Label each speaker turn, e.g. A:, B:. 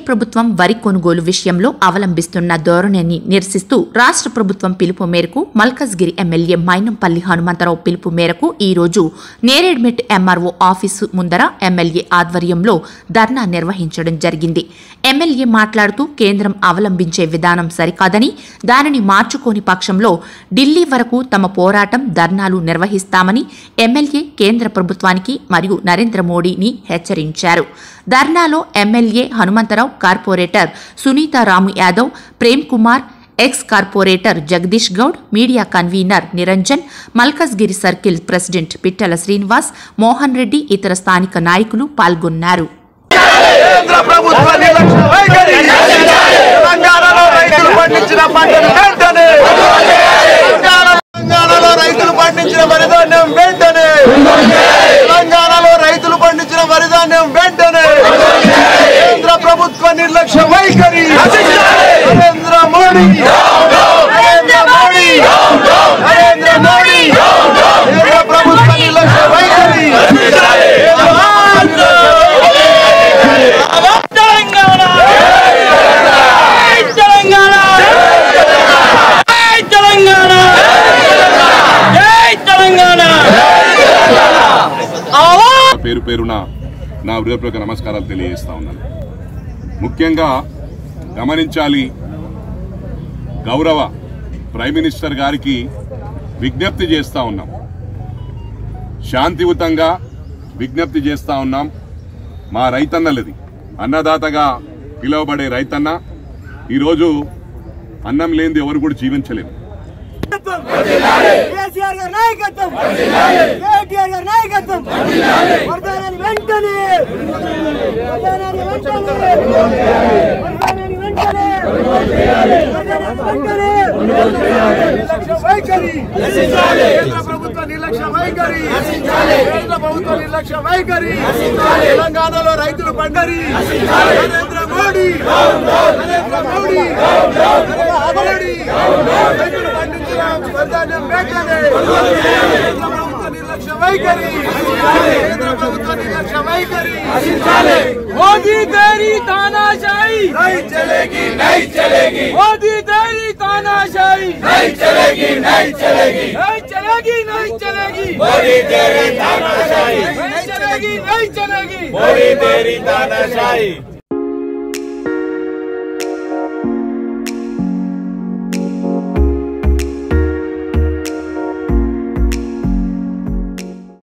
A: ప్రభుత్వం వరి కొనుగోలు విషయంలో అవలంబిస్తున్న ధోరణిని నిరసిస్తూ రాష్ట్ర ప్రభుత్వం పిలుపు మేరకు మల్కజ్గిరి ఎమ్మెల్యే మైనంపల్లి హనుమంతరావు పిలుపు మేరకు ఈ రోజు నేరేడ్మెట్ ఎంఆర్ఓ ఆఫీసు ముందర ఎమ్మెల్యే ఆధ్వర్యంలో ధర్నా నిర్వహించడం జరిగింది ఎమ్మెల్యే మాట్లాడుతూ కేంద్రం అవలంబించే విధానం సరికాదని దానిని మార్చుకోని పక్షంలో ఢిల్లీ వరకు తమ పోరాటం ధర్నాలు నిర్వహిస్తామని ఎమ్మెల్యే కేంద్ర ప్రభుత్వానికి మరియు నరేంద్ర మోడీని హెచ్చరించారు ధర్నాలో MLA Hanumantharao corporator Sunitharamu Yadav Prem Kumar ex corporator Jagadish Goud media convener Niranjan Malkajgiri circle president Pittala Srinivas Mohan Reddy ఇతర స్థానిక నాయకులు పాల్గొన్నారు
B: కేంద్ర ప్రభుత్వ నిర్లక్ష్య వైఖరి తెలంగాణలో రైతులు పండించిన పంటను వెంటనే తెలంగాణలో రైతులు పండించిన వరిధాన్యం వెంటనే తెలంగాణలో రైతులు పండించిన వరిధాన్యం వెంటనే కేంద్ర ప్రభుత్వ నిర్లక్ష్య వైఖరి నరేంద్ర మోడీ నరేంద్ర మోడీ నరేంద్ర మోడీ కేంద్ర ప్రభుత్వ నిర్లక్ష్య వైఖరి
C: తెలంగాణ తెలంగాణ జై తెలంగాణ జై తెలంగాణ
D: పేరు పేరున నా హృదయపూర్వక నమస్కారాలు తెలియజేస్తా ఉన్నాను ముఖ్యంగా గమనించాలి గౌరవ ప్రైమ్ మినిస్టర్ గారికి విజ్ఞప్తి చేస్తా ఉన్నాం శాంతియుతంగా విజ్ఞప్తి చేస్తా ఉన్నాం మా రైతన్నలది అన్నదాతగా పిలువబడే రైతన్న ఈరోజు అన్నం లేనిది ఎవరు కూడా జీవించలేము
E: కేసీఆర్ గారి నాయకత్వం కేటీఆర్ గారి నాయకత్వం వర్ధనాన్ని వెంటనే వర్ధనాన్ని వెంటనే వర్ధనాన్ని వెంటనే వర్ధనాన్ని వెంటనే నిర్లక్ష్య వైఖరి
B: కేంద్ర ప్రభుత్వ నిర్లక్ష్య వైఖరి కేంద్ర ప్రభుత్వ నిర్లక్ష్య వైఖరి తెలంగాణలో రైతులు పండరి నరేంద్ర మోడీ నరేంద్ర మోడీ నరేంద్ర మోడీ రైతులు పండించిన వరిధాన్యం వెంటనే కేంద్ర ప్రభుత్వ నిర్లక్ష్య వైఖరి కేంద్ర ప్రభుత్వ నిర్లక్ష్య వైఖరి
C: మోదీ తేరీ తానాశాహీ
B: नहीं चलेगी नहीं चलेगी
C: మోదీ తేరీ తానాశాహీ
B: नहीं चलेगी नहीं चलेगी
C: नहीं चलेगी नहीं चलेगी
B: मोदी तेरी तानाशाही
C: नहीं चलेगी नहीं चलेगी
B: मोदी तेरी तानाशाही